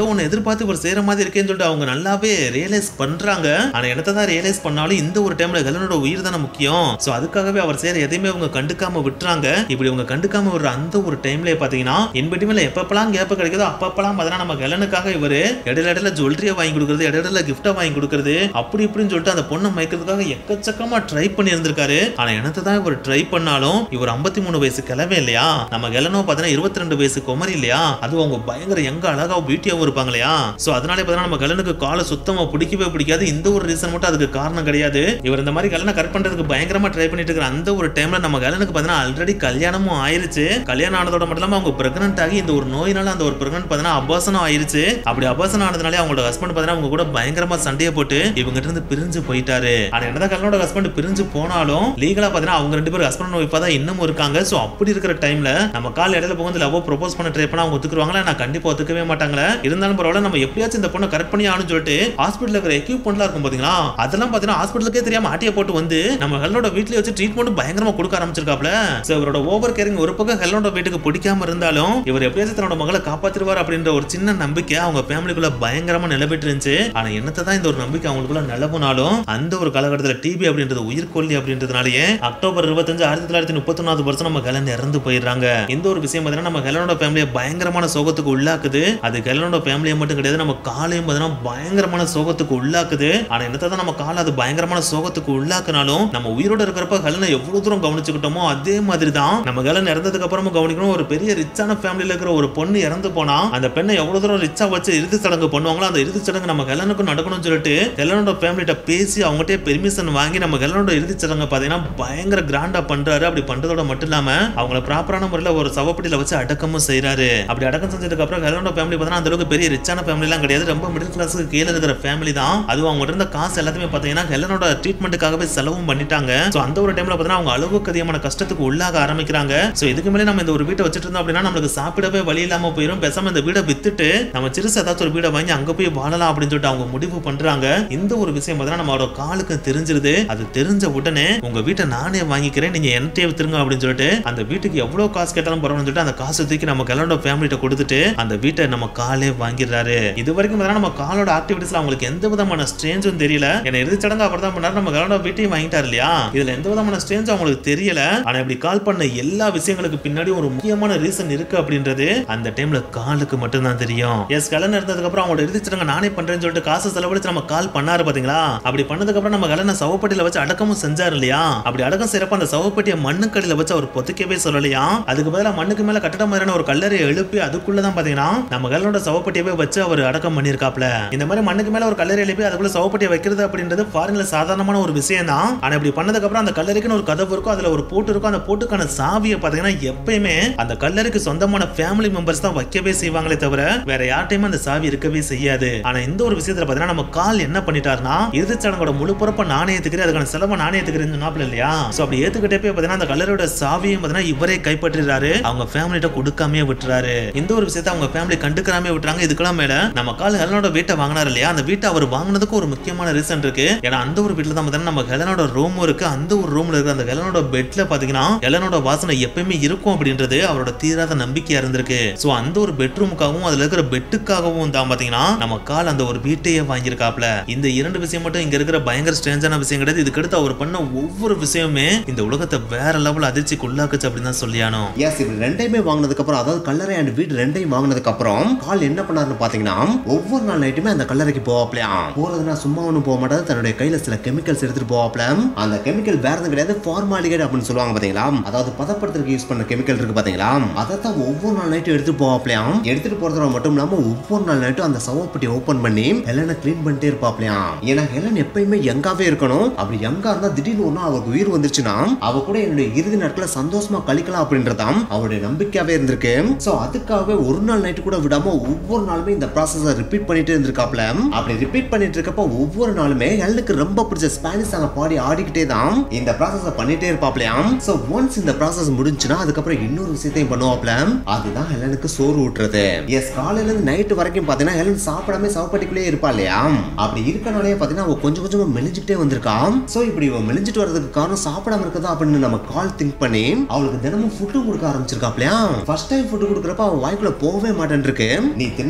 பார்த்து இவர் செய்யற மாதிரி இருக்கேன்னு சொல்லிட்டு அவங்க நல்லாவே ரியலைஸ் பண்றாங்க ஆனா என்னத்தை தான் ரியலைஸ் பண்ணாலும் இந்த ஒரு டைம்ல ஹெலனோட உயிர் தானே முக்கியம் சோ அதுக்காகவே அவர் செய்யற எதையுமே அவங்க கண்டுக்காம விட்டுறாங்க இப்படி அவங்க கண்டுக்காம விடுற அந்த ஒரு டைம்ல பாத்தீங்கன்னா என்பிடிமேல எப்பப்பெல்லாம் கேப் கிடைக்குதோ அப்பப்பெல்லாம் பார்த்தீங்கன்னா நம்ம ஹெலனுக்காக இவரு இடையில இடையில ஜுவல்லரியை வாங்கி கொடுக்கறது இடையில இடையில கிஃப்டா வாங்கி கொடுக்கறது அப்படி இப்படின்னு சொல்லிட்டு அந்த பொண்ணை மயக்கிறதுக்காக எக்கச்சக்கமா ட்ரை பண்ணி இருந்திருக்காரு ஆனா என்னத்தை தான் இவர் ட்ரை பண்ணாலும் இவர் 53 மூணு வயசு கிளவே இல்லையா நம்ம ஹெலனோ பார்த்தீங்கன்னா இருபத்தி ரெண்டு வயசு குமரி இல்லையா அது அவங்க பயங்கர எங்க அழகா பியூட்டியாவும் இருப்பாங்க இல்லையா சோ அதனால பார்த்தீங்கன்னா நம்ம கலனுக்கு காலை சுத்தமா பிடிக்கவே பிடிக்காது இந்த ஒரு ரீசன் மட்டும் அதுக்கு காரணம் கிடையாது இவர் இந்த மாதிரி கலனை கரெக்ட் பண்றதுக்கு பயங்கரமா ட்ரை பண்ணிட்டு இருக்கிற அந்த ஒரு டைம்ல நம்ம கலனுக்கு பார்த்தீங்கன்னா ஆல்ரெடி கல்யாணமும் ஆயிருச்சு கல்யாணம் ஆனதோட மட்டும் இல்லாம அவங்க பிரெக்னன்ட் ஆகி இந்த ஒரு நோயினால அந்த ஒரு பிரெக்னன்ட் பார்த்தீங்கன்னா அபாசனம் ஆயிருச்சு அப்படி அபாசனம் ஆனதுனாலே அவங்களோட ஹஸ்பண்ட் பார்த்தீங்கன்னா அவங்க கூட பயங்கரமா சண்டையை போட்டு இவங்க கிட்ட இருந்து பிரிஞ்சு போயிட்டாரு ஆனா என்னதான் கலனோட ஹஸ்பண்ட் பிரிஞ்சு போனாலும் லீகலா பார்த்தீங்கன்னா அவங்க ரெண்டு பேரும் ஹஸ்பண்ட் ஒய்ஃபா தான் இன்னும் இருக்காங்க சோ அப்படி இருக்கிற டைம்ல நம்ம கால் இடையில போகும்போது லவ் ப்ரொபோஸ் பண்ண ட்ரை பண்ணா அவங்க ஒத்துக்குருவாங்களா நான் கண்டிப்பா ஒத்துக்கவே மாட்டாங்களே இருந்தாலும் பரவாயில்ல நம்ம எப்படியாச்சும் இந்த பொண்ணை கரெக்ட் பண்ணி ஆகணும்னு சொல்லிட்டு ஹாஸ்பிட்டல் இருக்கிற எக்யூப்மெண்ட்லாம் இருக்கும் பாத்தீங்களா அதெல்லாம் பாத்தீங்கன்னா ஹாஸ்பிட்டலுக்கே தெரியாம ஆட்டிய போட்டு வந்து நம்ம ஹெலனோட வீட்லயே வச்சு ட்ரீட்மெண்ட் பயங்கரமா கொடுக்க ஆரம்பிச்சிருக்காப்ல சோ இவரோட ஓவர் கேரிங் ஒரு பக்கம் ஹெலனோட வீட்டுக்கு பிடிக்காம இருந்தாலும் இவர் எப்படியாச்சும் தன்னோட மகளை காப்பாத்திருவார் அப்படின்ற ஒரு சின்ன நம்பிக்கை அவங்க ஃபேமிலிக்குள்ள பயங்கரமா நிலவிட்டு இருந்துச்சு ஆனா என்னத்தை தான் இந்த ஒரு நம்பிக்கை அவங்களுக்குள்ள நிலவுனாலும் அந்த ஒரு காலகட்டத்தில் டிபி அப்படின்றது உயிர்கொல்லி அப்படின்றதுனாலயே அக்டோபர் இருபத்தஞ்சு ஆயிரத்தி தொள்ளாயிரத்தி முப்பத்தொன்னாவது வருஷம் நம்ம ஹெலன் இறந்து போயிடுறாங்க இந்த ஒரு விஷயம் பார்த்தீங்கன்னா நம்ம ஹெலனோட ஃபேமிலியை பயங்கரமான சோகத்துக்கு உள்ளாக்குது அது ஹெலனோட ஃபேமிலியை மட்டும் கிடையாது நம்ம காலையும் பார்த்தீங்கன்னா பயங்கரமான சோகத்துக்கு உள்ளாக்குது ஆனா என்னத்தை தான் நம்ம காலை அது பயங்கரமான சோகத்துக்கு உள்ளாக்குனாலும் நம்ம உயிரோட இருக்கிறப்ப ஹெலனை எவ்வளவு தூரம் கவனிச்சுக்கிட்டோமோ அதே மாதிரி தான் நம்ம ஹெலன் இறந்ததுக்கு அப்புறமும் கவனிக்கணும் ஒரு பெரிய ரிச்சான ஃபேமிலியில இருக்கிற ஒரு பொண்ணு இறந்து போனா அந்த பெண்ணை எவ்வளவு தூரம் ரிச்சா வச்சு இறுதி சடங்கு பண்ணுவாங்களோ அந்த இறுதி சடங்கு நம்ம ஹெலனுக்கும் நடக்கணும்னு சொல்லிட்டு ஹெலனோட ஃபேமிலிட்ட பேசி அவங்ககிட்ட பெர்மிஷன் வாங்கி நம்ம ஹெலனோட இறுதி சடங்கு பாத்தீங்கன்னா பயங்கர கிராண்டா பண்றாரு அப்படி பண்றதோட மட்டும் இல்லாம அவங்கள ப்ராப்பரான முறையில ஒரு சவப்பட்டியில வச்சு அடக்கமும் செய்றாரு அப்படி அடக்கம் செஞ்சதுக்கு அப்புறம் ஹெலனோட ஃபேமிலி பார்த்தீங்கன்னா அந்த அளவுக்கு பெரிய ரிச்சான ஃபேமிலி எல்லாம் கிடையாது ரொம்ப மிடில் கிளாஸுக்கு கீழே இருக்கிற ஃபேமிலி தான் அது அவங்க இருந்த காசு எல்லாத்தையுமே பாத்தீங்கன்னா ஹெலனோட ட்ரீட்மெண்ட்டுக்காகவே செலவும் பண்ணிட்டாங்க சோ அந்த ஒரு டைம்ல பாத்தீங்கன்னா அவங்க அளவுக்கு அதிகமான கஷ்டத்துக்கு உள்ளாக ஆரம்பிக்கிறாங்க சோ இதுக்கு மேலே நம்ம இந்த ஒரு வீட்டை வச்சுட்டு இருந்தோம் அப்படின்னா நம்மளுக்கு சாப்பிடவே வழி இல்லாம போயிடும் பேசாம இந்த வீடை வித்துட்டு நம்ம சிறுசு ஏதாச்சும் ஒரு வீடை வாங்கி அங்க போய் வாழலாம் அப்படின்னு சொல்லிட்டு அவங்க முடிவு பண்றாங்க இந்த ஒரு விஷயம் பார்த்தீங்கன்னா நம்மளோட காலுக்கு தெரிஞ்சிருது அது தெரிஞ்ச உடனே உங்க வீட்டை நானே வாங்கிக்கிறேன் நீங்க என்கிட்டயே வித்துருங்க அப்படின்னு சொல்லிட்டு அந்த வீட்டுக்கு எவ்வளவு காசு கேட்டாலும் பரவாயில்ல சொல்லிட்டு அந்த காசை தூக்கி நம்ம கலோட ஃபேமிலிட்ட கொடுத்துட்டு அந்த வீட்டை நம்ம காலே வாங்கிடுறாரு இது வரைக்கும் பார்த்தீங்கன்னா நம்ம காலோட ஆக்டிவிட்டிஸ்ல அவங்களுக்கு எந்த விதமான ஸ்ட்ரேஞ்சும் தெரியல ஏன்னா இறுதி சடங்கு அப்புறம் தான் பண்ணாரு நம்ம கலோட வீட்டையும் வாங்கிட்டாரு இல்லையா இதுல எந்த விதமான ஸ்ட்ரேஞ்சும் அவங்களுக்கு தெரியல ஆனா இப்படி கால் பண்ண எல்லா விஷயங்களுக்கு பின்னாடி ஒரு முக்கியமான ரீசன் இருக்கு அப்படின்றது அந்த டைம்ல காலுக்கு மட்டும்தான் தெரியும் எஸ் கலன் இருந்ததுக்கு அப்புறம் அவங்களோட இறுதி சடங்கு நானே பண்றேன்னு சொல்லிட்டு காசு செலவழிச்சு நம்ம கால் பண்ணாரு பாத்தீங்களா அப்படி பண்ணதுக்கு அப்புறம் நம்ம கலனை சவப்பட்டியில வச்சு அடக்கமும் செஞ்சாரு இல்லையா அப்படி அடக்கம் செய்யறப்ப அந்த சவப்பட்டியை மண்ணுக்கடியில வச்சு அவர் பொத்துக்கவே சொல்லலையா அதுக்கு பதிலா மண்ணுக்கு மேல கட்டட மாதிரியான ஒரு கல்லறையை எழுப்பி அதுக்குள்ளதான் பாத்தீங்கன்னா நம்ம கலனோட சவப்பட்டியவே வச்சு அவர் அடக்கம் பண்ணியிருக்காப்ல இந்த மாதிரி மண்ணுக்கு மேல ஒரு கல்லறை எழுப்பி அதுக்குள்ள சவப்பட்டியை வைக்கிறது அப்படின்றது ஃபாரின்ல சாதாரணமான ஒரு விஷயம் தான் ஆனா இப்படி பண்ணதுக்கு அப்புறம் அந்த கல்லறைக்குன்னு ஒரு கதவு இருக்கும் அதுல ஒரு போட்டு இருக்கும் அந்த போட்டுக்கான சாவியை பாத்தீங்கன்னா எப்பயுமே அந்த கல்லறைக்கு சொந்தமான ஃபேமிலி மெம்பர்ஸ் தான் வைக்கவே செய்வாங்களே தவிர வேற யார்ட்டையுமே அந்த சாவி இருக்கவே செய்யாது ஆனா இந்த ஒரு விஷயத்துல பாத்தீங்கன்னா நம்ம கால் என்ன பண்ணிட்டாருன்னா இறுதிச் சடங்கோட முழு பொறுப்பை நானே ஏத்துக்கிறேன் அதுக்கான செலவை நானே ஏத்துக்கிறேன்னு சொன்னாப்ல இல்லையா சோ அப்படி ஏத்துக்கிட்டே போய் பாத்தீங்கன்னா அந்த கல்லறையோட சாவியும் பாத்தீங்கன்னா இவரே கைப்பற்றிடுறாரு அவங்க ஃபேமிலிட்ட கொடுக்காமே விட்டுறாரு இந்த ஒரு விஷயத்தை அவங்க ஃபேமிலி கண்டுக்காமே விட்டுறாங்க இதுக்கெல்லாம் மேல நம்ம கால் ஹெலனோட வீட்டை வாங்கினார் இல்லையா அந்த வீட்டை அவர் வாங்கினதுக்கு ஒரு முக்கியமான ரீசன் இருக்கு ஏன்னா அந்த ஒரு வீட்டுல தான் பாத்தீங்கன்னா நம்ம ஹெலனோட ரூம் இருக்கு அந்த ஒரு ரூம்ல இருக்கிற அந்த ஹெலனோட பெட்ல பாத்தீங்கன்னா ஹெலனோட வாசனை எப்பயுமே இருக்கும் அப்படின்றது அவரோட தீராத நம்பிக்கையா இருந்திருக்கு சோ அந்த ஒரு பெட்ரூமுக்காகவும் அதுல இருக்கிற பெட்டுக்காகவும் தான் பாத்தீங்கன்னா நம்ம கால் அந்த ஒரு வீட்டையே வாங்கியிருக்காப்ல இந்த இரண்டு விஷயம் மட்டும் இங்க இருக்கிற பயங்கர ஸ்ட்ரேஞ்சான விஷயம் கிடையாது இதுக்கடுத்து அவர் பண்ண ஒவ்வொரு விஷயமே இந்த உலகத்தை வேற லெவல் அதிர்ச்சிக்கு உள்ளாக்குச்சு அப்படின்னு தான் சொல்லியானோ எஸ் இப்படி ரெண்டையுமே வாங்கினதுக்கு அப்புறம் அதாவது கல்லறை அண்ட் வீடு ரெண்டையும் வாங்கினதுக்கு அப்புறம் கால் என்ன பண்ணாருன்னு பாத்தீங்கன்னா ஒவ்வொரு நாள் நைட்டுமே அந்த கல்லறைக்கு போவாப்லையா போறதுனா சும்மா ஒன்றும் போக மாட்டாது தன்னுடைய கையில சில கெமிக்கல்ஸ் எடுத்துட்டு போவாப்ல அந்த கெமிக்கல் வேற எதுவும் கிடையாது ஃபார்மாலிகேட் அப்படின்னு சொல்லுவாங்க பாத்தீங்களா அதாவது பதப்படுத்துறதுக்கு யூஸ் பண்ண கெமிக்கல் இருக்கு பாத்தீங்களா அதை தான் ஒவ்வொரு நாள் நைட்டும் எடுத்துட்டு போவாப்லையாம் எடுத்துட்டு போறதோட மட்டும் இல்லாம ஒவ்வொரு நாள் நைட்டும் அந்த சவப்பட்டி ஓபன் பண்ணி ஹெலனை க்ளீன் பண்ணிட்டே இருப்பாப்லையா ஏன்னா ஹெலன் எப்பயுமே யங்காவே இருக்கணும் அப்படி யங்கா இருந்தா திடீர்னு ஒண்ணு அவருக்கு உயிர் வந்துருச்சுன்னா அவ கூட என்னுடைய இறுதி நாட்களை சந்தோஷமா கழிக்கலாம் அப்படின்றதாம் அவருடைய நம்பிக்கையாவே இருந்திருக்கு சோ அதுக்காகவே ஒரு நாள் நைட்டு கூட விடாம ஒவ்வொரு நாளுமே இந்த ப்ராசஸை ரிப்பீட் பண்ணிட்டே இருந்திருக்காப்ல அப்படி ரிப்பீட் பண்ணிட்டு இருக்கப்ப ஒவ்வொரு நாளுமே ஹெலனுக்கு ரொம்ப பிடிச்ச ஸ்பானிஷ் சாங்க பாடி ஆடிக்கிட்டே தான் இந்த ப்ராசஸை பண்ணிட்டே இருப்பாப்லையாம் சோ ஒன்ஸ் இந்த ப்ராசஸ் முடிஞ்சுன்னா அதுக்கப்புறம் இன்னொரு விஷயத்தையும் பண்ணுவாப்ல அதுதான் ஹெலனுக்கு சோறு ஊட்டுறது எஸ் காலையில இருந்து நைட்டு வரைக்கும் பாத்தீங்கன்னா ஹெலன் சாப்பிடாம சவப்பட்டிக்குள்ளே இருப்பா இல்லையா அப்படி இருக்கனாலே பாத்தீங்கன்னா அவ கொஞ்சம் கொஞ்சமா மெலிஞ்சுக்கிட்டே வந்திருக்கா சோ இப்படி இவ மெலிஞ்சிட்டு வர்றதுக்கு காரணம் சாப்பிடாம இருக்கதா அப்படின்னு நம்ம கால் திங்க் பண்ணி அவளுக்கு தினமும் ஃபுட்டு கொடுக்க ஆரம்பிச்சிருக்காப்லையா ஃபர்ஸ்ட் டைம் ஃபுட்டு கொடுக்குறப்ப அவன் வாய்க்குள்ள போகவே மாட்டேன் இருக்கு நீ தின்னலாட்டியும்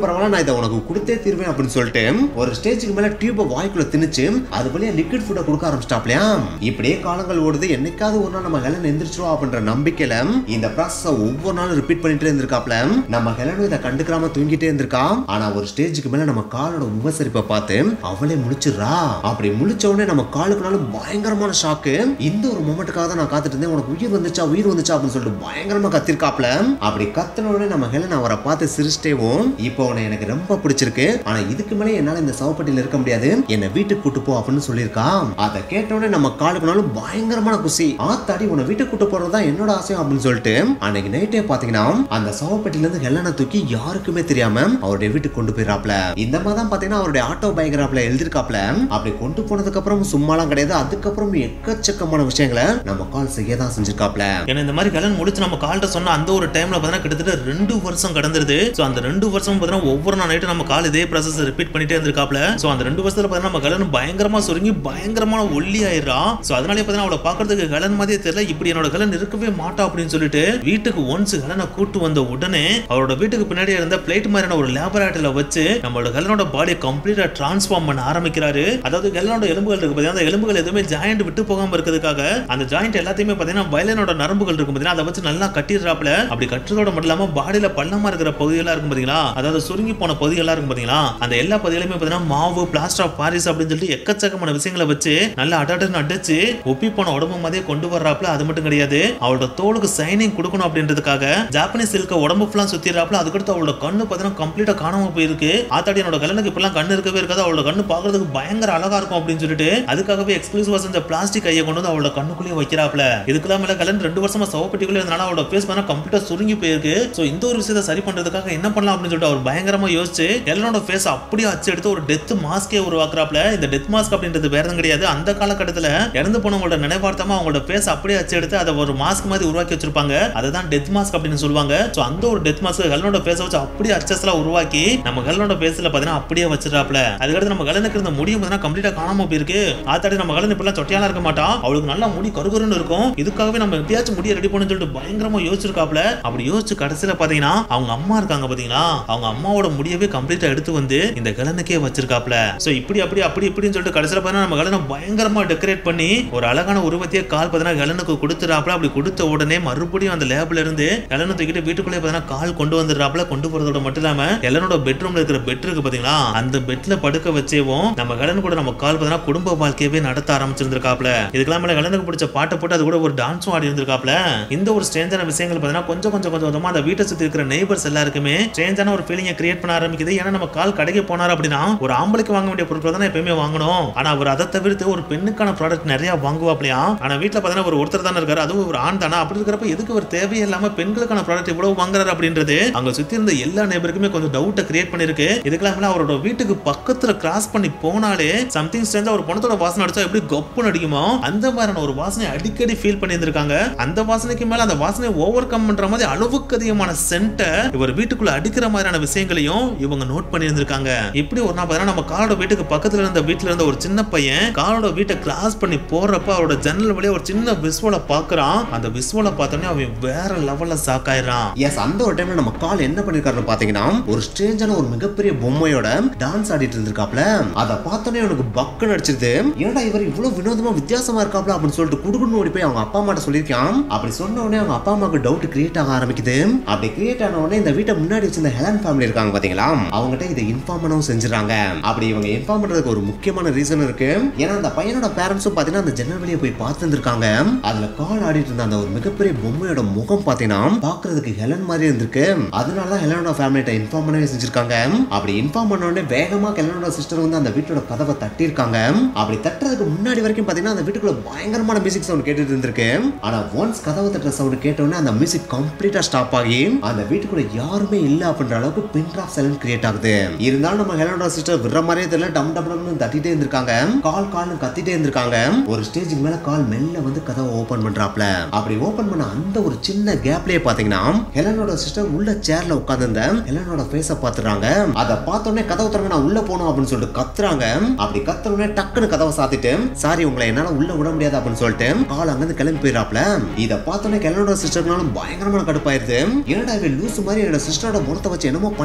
பரவாயில்ல நான் இதை உனக்கு கொடுத்தே தீர்வேன் அப்படின்னு சொல்லிட்டு ஒரு ஸ்டேஜுக்கு மேல டியூப வாய்க்குள்ள திணிச்சு அது வழியா லிக்விட் ஃபுட்டை கொடுக்க ஆரம்பிச்சிட்டாப்லையா இப்படியே காலங்கள் ஓடுது என்னைக்காவது ஒரு நாள் நம்ம ஹெலன் எந்திரிச்சிருவா அப்படின்ற நம்பிக்கையில இந்த ப்ராசஸ ஒவ்வொரு நாளும் ரிப்பீட் பண்ணிட்டே இருந்திருக்காப்ல நம்ம ஹெலனும் இதை கண்டுக்காம தூங்கிட்டே இருந்திருக்கா ஆனா ஒரு ஸ்டேஜுக்கு மேல நம்ம காலோட உபசரிப்பை பார்த்து அவளே முழிச்சிடுறா அப்படி முழிச்ச உடனே நம்ம காலுக்குனாலும் பயங்கரமான ஷாக்கு இந்த ஒரு மொமெண்ட்டுக்காக தான் நான் காத்துட்டு இருந்தேன் உனக்கு உயிர் வந்துச்சா உயிர் வந்துச்சா அப்படின்னு சொல்லிட்டு பயங்கரமா கத்திருக்காப்ல அப்படி கத்தின உடனே நம்ம ஹெலன் அவரை பார்த்து சிரிச்சிட்டேவும் இப்போ உன்னை எனக்கு ரொம்ப பிடிச்சிருக்கு ஆனா இதுக்கு மேலே என்னால இந்த சவப்பட்டியில இருக்க முடியாது என்னை வீட்டுக்கு கூட்டு போ அப்படின்னு சொல்லியிருக்கா அதை கேட்ட உடனே நம்ம காலுக்குனாலும் பயங்கரமான குசி ஆத்தாடி உன்னை வீட்டுக்கு கூட்டு போறதுதான் என்னோட ஆசையம் அப்படின்னு சொல்லிட்டு அன்னைக்கு நைட்டே பாத்தீங்கன்னா அந்த சவப்பட்டில இருந்து ஹெலனை தூக்கி யாருக்குமே தெரியாம அவருடைய வீட்டுக்கு கொண்டு போயிடறாப்ல இந்த மாதிரி தான் பாத்தீங்கன்னா அவருடைய ஆட்டோ பயோகிராஃபில எழுதிருக்காப்ல அப்படி கொண்டு போனதுக்கு அப்புறம் சும்மாலாம் கிடையாது அதுக்கப்புறம் எக்கச்சக்கமான விஷயங்களை நம்ம கால் செய்ய தான் செஞ்சிருக்காப்ல ஏன்னா இந்த மாதிரி கல்யாணம் முடிச்சு நம்ம கால்கிட்ட சொன்ன அந்த ஒரு டைம்ல பார்த்தீங்கன்னா கிட்டத்தட்ட ரெண்டு வருஷம் கடந்துருது ஸோ அந்த ரெண்டு வருஷம் பார்த்தீங்கன்னா ஒவ்வொரு நாள் நைட்டு நம்ம கால் இதே ப்ராசஸ் ரிப்பீட் பண்ணிட்டே இருந்திருக்காப்ல ஸோ அந்த ரெண்டு வருஷத்துல பார்த்தீங்கன்னா நம்ம கல்யாணம் பயங்கரமா சுருங்கி பயங்கரமான ஒல்லி ஆயிடுறா ஸோ அதனாலே பார்த்தீங்கன்னா அவளை பார்க்கறதுக்கு கலன் மாதிரியே தெரியல இப்படி என்னோட கலன் இருக்கவே மாட்டா அப்படின்னு சொல்லிட்டு வீட்டுக்கு ஒன்ஸ் கலனை கூட்டு வந்த உடனே அவரோட வீட்டுக்கு பின்னாடி இருந்த பிளேட் மாதிரியான ஒரு லேபரேட்டரியில வச்சு நம்மளோட கலனோட பாடியை கம்ப்ளீட்டா டிரான்ஸ்ஃபார்ம் பண்ண ஆரம்பிக்கிறாரு அதாவது கலனோட எலும்புகள் இருக்கு பார்த்தீங்கன்னா அந்த எலும்புகள் எதுவுமே ஜாயிண்ட் விட்டு போகாம இருக்கிறதுக்காக அந்த ஜாயிண்ட் எல்லாத்தையுமே பார்த்தீங்கன்னா வயலனோட நரம்புகள் இருக்கும் பார்த்தீங்கன்னா அதை வச்சு நல்லா கட்டிடுறாப்ல அப்படி கட்டுறதோட மட்டும் இல்லாம பாடியில பள்ளமா இருக்கிற பகுதியெல்லாம் இருக்கும் பாத்தீங்களா அதாவது சுருங்கி போன பகுதிகளா இருக்கும் பாத்தீங்களா அந்த எல்லா பகுதியிலுமே பார்த்தீங்கன்னா மாவு பிளாஸ்டர் ஆஃப் பாரிஸ் அப்படின்னு சொல்லிட்டு எக்கச்சக்கமான விஷயங்களை வச்சு நல்லா அடாட்டுன்னு அடிச்சு ஒப்பி போன உடம்பு மாதிரியே கொண்டு வர்றாப்ல அது மட்டும் கிடையாது அவளோட தோலுக்கு சைனிங் கொடுக்கணும் அப்படின்றதுக்காக ஜாப்பனீஸ் சில்க உடம்பு ஃபுல்லா சுத்திடுறாப்ல அதுக்கடுத்து அவளோட கண்ணு பார்த்தீங்கன்னா கம்ப்ளீட்டா காணாம போயிருக்கு ஆத்தாடி என்னோட கல்யாணுக்கு இப்பெல்லாம் கண்ணு இருக்கவே இருக்காது அவளோட கண்ணு பார்க்கறதுக்கு பயங்கர அழகா இருக்கும் அப்படின்னு சொல்லிட்டு அதுக்காகவே எக்ஸ்க்ளூசிவா செஞ்ச பிளாஸ்டிக் கையை கொண்டு வந்து அவளோட கண்ணுக்குள்ளேயே வைக்கிறாப்ல இதுக்கெல்லாம் மேல கல்யாணம் ரெண்டு வருஷமா சவப்பட்டிக்குள்ளே இருந்தனால அவளோட ஃபேஸ் பார்த்தா கம்ப்ளீட்டா சுருங்கி போயிருக்கு சோ இந்த ஒரு விஷயத்தை சரி பண்றதுக்காக என்ன பண்ணலாம் அப்படின்னு சொல்லிட்டு அவர் பயங்கரமா யோசிச்சு எல்லனோட ஃபேஸ் அப்படியே அச்சு எடுத்து ஒரு டெத் மாஸ்கே உருவாக்குறாப்ல இந்த டெத் மாஸ்க் அப்படின்றது வேற எதுவும் கிடையாது அந்த காலகட்டத்துல இறந்து போனவங்களோட நினைவார்த்தமா அவங்களோட ஃபேஸ் அப்படியே அச்சு எடுத்து அதை ஒரு மாஸ்க் மாதிரி உருவாக்கி வச்சிருப்பாங்க அதுதான் டெத் மாஸ்க் அப்படின்னு சொல்லுவாங்க சோ அந்த ஒரு டெத் மாஸ்க் கல்லனோட ஃபேஸை வச்சு அப்படியே அச்சஸ்லாம் உருவாக்கி நம்ம கல்லனோட ஃபேஸ்ல பாத்தீங்கன்னா அப்படியே வச்சிடறாப்ல அதுக்கடுத்து நம்ம கலனுக்கு இருந்த முடியும் பார்த்தீங்கன்னா கம்ப்ளீட்டா காணாம போயிருக்கு ஆத்தாடி நம்ம கலன் இப்பெல்லாம் சொட்டியாலாம் இருக்க மாட்டா அவளுக்கு நல்லா முடி கருகருன்னு இருக்கும் இதுக்காகவே நம்ம எப்படியாச்சும் முடிய ரெடி பண்ணு சொல்லிட்டு பயங்கரமா யோசிச்சிருக்காப்ல அப்படி யோசிச்சு கடைசியில பாத்தீங்கன்னா அவங்க அம்மா இருக்காங்க பாத்தீங்களா அவங்க அம்மாவோட முடியவே கம்ப்ளீட்டா எடுத்து வந்து இந்த கலனுக்கே வச்சிருக்காப்ல சோ இப்படி அப்படி அப்படி இப்படின்னு சொல்லிட்டு கடைசியில பாத்தீங்கன்னா நம்ம கலனை பயங்கரமா டெக்கரேட் பண்ணி ஒரு அழகான உருவத்தையே கால் பாத்தீங்கன்னா கலனுக்கு கொடுத்துறாப்ல அப்படி கொடுத்த உடனே மறுபடியும் அந்த லேப்ல இருந்து கலனை தூக்கிட்டு வீட்டுக்குள்ளே பாத்தீங்கன்னா கால் கொண்டு வந்துடுறாப்ல கொண்டு போறதோட மட்டும் இல்லாம கலனோட பெட்ரூம்ல இருக்கிற பெட் இருக்கு பாத்தீங்களா அந்த பெட்ல படுக்க வச்சேவும் நம்ம கலன் கூட நம்ம கால் பாத்தீங்கன்னா குடும்ப வாழ்க்கையவே நடத்த ஆரம்பிச்சிருந்திருக்காப்ல இதுக்கெல்லாம் மேல கலனுக்கு பிடிச்ச பாட்டை போட்டு அது கூட ஒரு டான்ஸும் ஆடி இருந்திருக்காப்ல இந்த ஒரு ஸ்ட்ரேஞ்சான விஷயங்கள் பார்த்தீங்கன்னா கொஞ்சம் கொஞ்சம் கொஞ்சம் கொஞ்சமா அந்த வீட்டை சுத்தி இருக்கிற நெய்பர்ஸ் எல்லாருக்குமே ஸ்ட்ரேஞ்சான ஒரு ஃபீலிங்கை கிரியேட் பண்ண ஆரம்பிக்குது ஏன்னா நம்ம கால் கடைக்கு போனார் அப்படின்னா ஒரு ஆம்பளைக்கு வாங்க வேண்டிய பொருட்கள் தானே எப்பயுமே வாங்கணும் ஆனா அவர் அதை தவிர்த்து ஒரு பெண்ணுக்கான ப்ராடக்ட் நிறைய வாங்குவாப்லையா ஆனா வீட்டுல பார்த்தீங்கன்னா ஒரு ஒருத்தர் தானே இருக்காரு அதுவும் ஒரு ஆண் தானே அப்படி இருக்கிறப்ப எதுக்கு ஒரு தேவையே இல்லாம பெண்களுக்கான ப்ராடக்ட் இவ்வளவு வாங்குறாரு அப்படின்றது அங்க சுத்தி இருந்த எல்லா நெய்பருக்குமே கொஞ்சம் டவுட்டை கிரியேட் பண்ணிருக்கு இதுக்கெல்லாம் மேல அவரோட வீட்டுக்கு பக்கத்துல கிராஸ் பண்ணி போனாலே சம்திங் ஸ்ட்ரேஞ்சா ஒரு பணத்தோட வாசனை அடிச்சா எப்படி கொப்புன்னு அடிக்குமோ அந்த மாதிரியான ஒரு வாசனை அடிக்கடி ஃபீல் பண்ணியிருந்திருக்காங்க அந்த வாசனைக்கு மேல அந்த வாசனை ஓவர் கம் பண்ற மாதிரி அளவுக்கு அதிகமான சென்ட்டை இவர் வீட்டுக்குள்ள அடிக்கிற மாதிரியான விஷயங்களையும் இவங்க நோட் பண்ணியிருந்திருக்காங்க இப்படி ஒரு நாள் பார்த்தீங்கன்னா நம்ம காரோட வீட்டுக்கு பக்கத்துல இருந்த வீட்டுல இருந்த ஒரு சின்ன பையன் காரோட வீட்டை கிராஸ் பண்ணி போறப்ப அவரோட ஜன்னல் வழியா ஒரு சின்ன விஸ்வலை பாக்குறான் அந்த விஸ்வலை பார்த்தோன்னே அவன் வேற லெவல்ல சாக்காயிரான் எஸ் அந்த ஒரு டைம்ல நம்ம கால் என்ன பண்ணிருக்காருன்னு பாத்தீங்கன்னா ஒரு ஸ்டேஜான ஒரு மிகப்பெரிய பொம்மையோட டான்ஸ் ஆடிட்டு இருந்திருக்காப்ல அதை பார்த்தோன்னே எனக்கு பக்குன்னு அடிச்சிருது ஏன்டா இவர் இவ்வளவு வினோதமா வித்தியாசமா இருக்காப்ல அப்படின்னு சொல்லிட்டு குடுக்குன்னு ஓடி போய் அவங்க அப்பா அம்மாட்ட சொல்லியிருக்கான் அப்படி சொன்ன உடனே அவங்க அப்பா அம்மாவுக்கு டவுட் கிரியேட் ஆக ஆரம்பிக்குது அப்படி கிரியேட் ஆன உடனே இந்த வீட்டை முன்னாடி வச்சிருந்த ஹெலன் ஃபேமிலி இருக்காங்க பாத்தீங்களா அவங்ககிட்ட இதை இன்ஃபார்ம் பண்ணவும் செஞ்சுறாங்க அப்படி இவங்க இன்ஃபார்ம் பண்றதுக்கு ஒரு முக்கியமான ரீசன் இருக்கு ஏன்னா அந்த பையனோட பேரண்ட்ஸும் பாத்தீங்கன்னா அந்த ஜன்னல் வழியை போய் பார்த்து இருந்திருக்காங்க அதுல கால் ஆடிட்டு இருந்த அந்த ஒரு மிகப்பெரிய பொம்மையோட முகம் பாத்தீங்கன்னா பாக்குறதுக்கு ஹெலன் மாதிரி இருந்திருக்கு அதனாலதான் ஹெலனோட ஃபேமிலிட்ட இன்ஃபார்ம் பண்ணவே செஞ்சிருக்காங்க அப்படி இன்ஃபார்ம் பண்ண உடனே வேகமா ஹெலனோட சிஸ்டர் வந்து அந்த வீட்டோட கதவை தட்டியிருக்காங்க அப்படி தட்டுறதுக்கு முன்னாடி வரைக்கும் பாத்தீங்கன்னா அந்த வீட்டுக்குள்ள பயங்கரமான மியூசிக் சவுண்ட் கேட்டுட்டு இருந்திருக்கு ஆனா ஒன்ஸ் கதவை தட்டுற சவுண்ட் கேட்ட உடனே அந்த மியூசிக் கம்ப்ளீட்டா ஸ்டாப் ஆகி அந்த வீட்டுக்குள்ள யாருமே இல்ல அப்படின்ற அளவுக்கு பின் டிராப் சைலண்ட் கிரியேட் ஆகுது இருந்தாலும் நம்ம ஹெலனோட சிஸ்டர் விடுற மாதிரியே தெரியல டம் டம் டம்னு தட்டிட்டே இருந்திருக்காங்க கால் கால்னு கத்திட்டே இருந்திருக்காங்க ஒரு ஸ்டேஜுக்கு மேல கால் மெல்ல வந்து கதவை ஓபன் பண்றாப்ல அப்படி ஓபன் பண்ண அந்த ஒரு சின்ன கேப்லயே பாத்தீங்கன்னா ஹெலனோட சிஸ்டர் உள்ள சேர்ல உட்கார்ந்திருந்த ஹெலனோட ஃபேஸ பாத்துறாங்க அதை பார்த்தோன்னே கதவு திறங்க நான் உள்ள போகணும் அப்படின்னு சொல்லிட்டு கத்துறாங்க அப்படி கத்துற உடனே டக்குன்னு கதவை சாத்திட்டு சாரி உங்களை என்னால உள்ள விட முடியாது அப்படின்னு சொல்லிட்டு கால் அங்கிருந்து கிளம்பி போயிடாப்ல இத பார்த்தோன்னே ஹெலனோட சிஸ்டர்னாலும் பயங்கரமான கடுப்பாயிருது என்னடா இவன் லூசு மாதிரி என்னோட சிஸ்டரோட முகத்தை வச்சு என்னமோ பண்ணிட்டு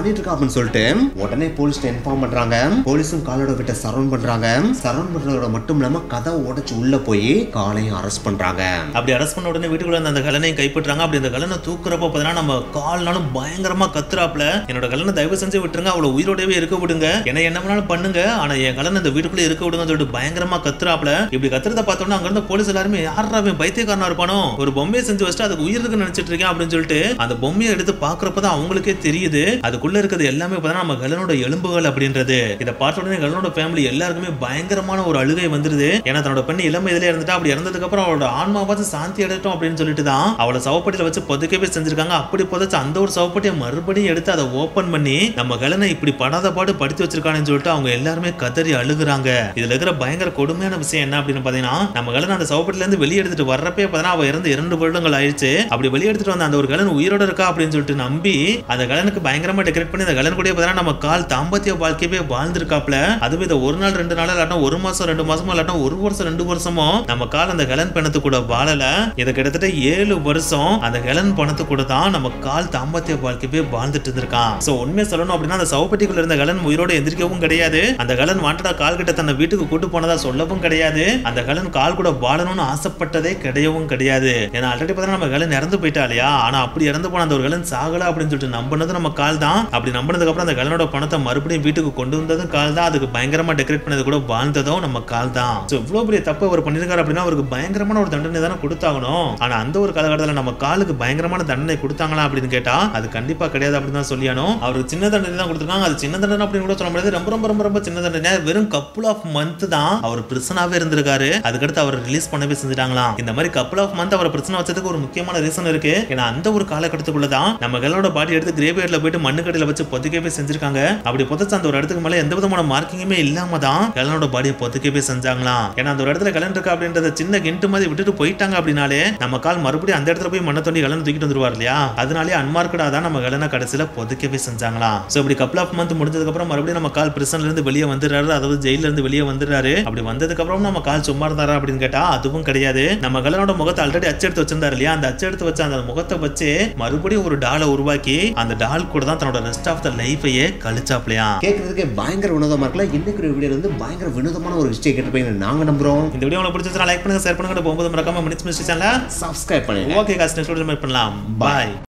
பண்ணிட்டு இருக்கா அப்படின்னு சொல்லிட்டு உடனே போலீஸ் இன்ஃபார்ம் பண்றாங்க போலீஸும் காலோட விட்ட சரௌண்ட் பண்றாங்க சரௌண்ட் பண்றதோட மட்டும் இல்லாம கதவை உடைச்சு உள்ள போய் காலையும் அரெஸ்ட் பண்றாங்க அப்படி அரெஸ்ட் பண்ண உடனே வீட்டுக்குள்ள இருந்த அந்த கலனையும் கைப்பற்றாங்க அப்படி அந்த கலனை தூக்குறப்ப பார்த்தீங்கன்னா நம்ம கால்னாலும் பயங்கரமா கத்துறாப்ல என்னோட கலனை தயவு செஞ்சு விட்டுருங்க அவளை உயிரோடவே இருக்க விடுங்க என்ன என்ன வேணாலும் பண்ணுங்க ஆனா என் கலனை இந்த வீட்டுக்குள்ள இருக்க விடுங்கன்னு சொல்லிட்டு பயங்கரமா கத்துறாப்ல இப்படி கத்துறத பார்த்தோம்னா அங்க இருந்த போலீஸ் எல்லாருமே யாரா அவன் பைத்தியக்காரனா இருப்பானோ ஒரு பொம்மையை செஞ்சு வச்சுட்டு அதுக்கு உயிர் இருக்குன்னு நினைச்சிட்டு இருக்கேன் அப்படின்னு சொல்லிட்டு அந்த பொம்மையை எடுத்து பாக்குறப்பதான் அவங்களுக்கே தெரியுது அதுக்குள்ள இருக்கிறது எல்லாமே பார்த்தா நம்ம கலனோட எலும்புகள் அப்படின்றது இதை பார்த்த உடனே கலனோட ஃபேமிலி எல்லாருக்குமே பயங்கரமான ஒரு அழுகை வந்துருது ஏன்னா தன்னோட பெண் இளமை இதிலே இருந்துட்டா அப்படி இறந்ததுக்கு அப்புறம் அவளோட ஆன்மாவாச்சும் சாந்தி அடையட்டும் அப்படின்னு சொல்லிட்டு தான் அவளை சவப்பட்டியில வச்சு புதைக்கவே செஞ்சிருக்காங்க அப்படி புதைச்சு அந்த ஒரு சவப்பட்டியை மறுபடியும் எடுத்து அதை ஓபன் பண்ணி நம்ம கலனை இப்படி படாத பாடு படுத்தி வச்சிருக்கானு சொல்லிட்டு அவங்க எல்லாருமே கதறி அழுகுறாங்க இதுல இருக்கிற பயங்கர கொடுமையான விஷயம் என்ன அப்படின்னு பாத்தீங்கன்னா நம்ம கலன் அந்த சவப்பட்டில இருந்து வெளியே எடுத்துட்டு வர்றப்பே பார்த்தீங்கன்னா அவ இறந்து இரண்டு வருடங்கள் ஆயிடுச்சு அப்படி வெளியே எடுத்துட்டு வந்த அந்த ஒரு கலன் உயிரோட இருக்கா அப்படின்னு சொல்லிட்டு நம்பி அந்த கலனுக்கு பயங்கரமா டெக்கரேட் பண்ணி அந்த கலன் கூட பார்த்தீங்கன்னா நம்ம கால் தாம்பத்திய வாழ்க்கையவே வாழ்ந்திருக்காப்ல அதுவும் இதை ஒரு நாள் ரெண்டு நாள் இல்லாட்டும் ஒரு மாசம் ரெண்டு மாசமோ இல்லாட்டும் ஒரு வருஷம் ரெண்டு வருஷமோ நம்ம கால் அந்த கலன் பணத்து கூட வாழல இதை கிட்டத்தட்ட ஏழு வருஷம் அந்த கலன் பணத்து கூட தான் நம்ம கால் தாம்பத்திய வாழ்க்கையவே வாழ்ந்துட்டு இருந்திருக்கான் சோ உண்மையை சொல்லணும் அப்படின்னா அந்த சவப்பட்டிக்குள்ள இருந்த கலன் உயிரோட எந்திரிக்கவும் கிடையாது அந்த கலன் வாண்டடா கால் கிட்ட தன்னை வீட்டுக்கு கூட்டு போனதா சொல்லவும் கிடையாது அந்த கலன் கால் கூட வாழணும்னு ஆசைப்பட்டதே கிடையவும் கிடையாது ஏன்னா ஆல்ரெடி பார்த்தா நம்ம கலன் இறந்து போயிட்டா இல்லையா ஆனா அப்படி இறந்து போன அந்த ஒரு கலன் சாகல அப்படின்னு சொல்லிட்டு நம்பினது நம்ம கால் தான் அப்படி நம்பினதுக்கு அப்புறம் அந்த கலனோட பணத்தை மறுபடியும் வீட்டுக்கு கொண்டு வந்ததும் கால் தான் அதுக்கு பயங்கரமா டெக்கரேட் பண்ணது கூட வாழ்ந்ததும் நம்ம கால் தான் சோ இவ்வளவு பெரிய தப்பு அவர் பண்ணிருக்காரு அப்படின்னா அவருக்கு பயங்கரமான ஒரு தண்டனை தானே கொடுத்தாகணும் ஆனா அந்த ஒரு காலகட்டத்தில் நம்ம காலுக்கு பயங்கரமான தண்டனை கொடுத்தாங்களா அப்படின்னு கேட்டா அது கண்டிப்பா கிடையாது அப்படின்னு தான் சொல்லியானோம் அவருக்கு சின்ன தண்டனை தான் கொடுத்துருக்காங்க அது சின்ன தண்டனை அப்படின்னு கூட சொல்ல முடியாது ரொம்ப ரொம்ப ரொம்ப ரொம்ப சின்ன தண்டனை வெறும் கப்புள் ஆஃப் மந்த் தான் அவர் பிரிசனாவே இருந்திருக்காரு அதுக்கடுத்து அவர் ரிலீஸ் பண்ணவே செஞ்சுட்டாங்களாம் இந்த மாதிரி கப்புள் ஆஃப் மந்த் அவர் பிரச்சனை வச்சதுக்கு ஒரு முக்கியமான ரீசன் இருக்கு ஏன்னா அந்த ஒரு காலகட்டத்துக்குள்ள தான் நம்ம கலோட பாடி எடுத்து கிரேவியர்ல போயிட்டு மண்ணுக்கடையில வச்சு பொதுக்கவே செஞ்சிருக்காங்க அப்படி புதைச்ச அந்த ஒரு இடத்துக்கு மேல எந்த விதமான மார்க்கிங்குமே இல்லாம தான் கலனோட பாடியை பொதுக்கவே செஞ்சாங்களாம் ஏன்னா அந்த ஒரு இடத்துல கலன் இருக்கு அப்படின்றத சின்ன கிண்டு மாதிரி விட்டுட்டு போயிட்டாங்க அப்படின்னாலே நம்ம கால் மறுபடியும் அந்த இடத்துல போய் மண்ணை தோண்டி கலன் தூக்கிட்டு வந்துருவார் இல்லையா அதனாலே அன்மார்க்கடா தான் நம்ம கலனை கடைசியில பொதுக்கவே செஞ்சாங்களாம் சோ இப்படி கப்பல் ஆஃப் மந்த் முடிஞ்சதுக்கு அப்புறம் மறுபடியும் நம்ம கால் பிரிசன்ல இருந்து வெளியே வந்துடுறாரு அதாவது ஜெயில இருந்து வெளியே வந்துடுறாரு அப்படி வந்ததுக்கு அப்புறம் நம்ம கால் சும்மா இருந்தாரா அப்படின்னு கேட்டா அதுவும் கிடையாது நம்ம கலனோட முகத்தை ஆல்ரெடி அச்செடுத்து வச்சிருந்தாரு இல்லையா அந்த அச்செடுத்து வச்ச அந்த முகத்தை வச்சு மறுபடியும் ஒரு டாலை உருவாக்கி அந்த டால் கூட தான் தன்னோட ரெஸ்ட் ஆஃப் த லைஃபையே கழிச்சாப்லையா கேட்கறதுக்கு பயங்கர வினோதமா இருக்குல்ல இன்னைக்கு ஒரு வீடியோ வந்து பயங்கர வினோதமான ஒரு விஷயம் கேட்டு நாங்க நம்புறோம் இந்த வீடியோ உங்களுக்கு பிடிச்சிருந்தா லைக் பண்ணுங்க ஷேர் பண்ணுங்க போகும்போது மறக்காம மினிட்ஸ் மினிட்ஸ் சேனல சப்ஸ்கிரைப் பண்ணுங்க ஓகே காசு நெக்ஸ்ட் வீடியோ பண்ணலாம் பாய்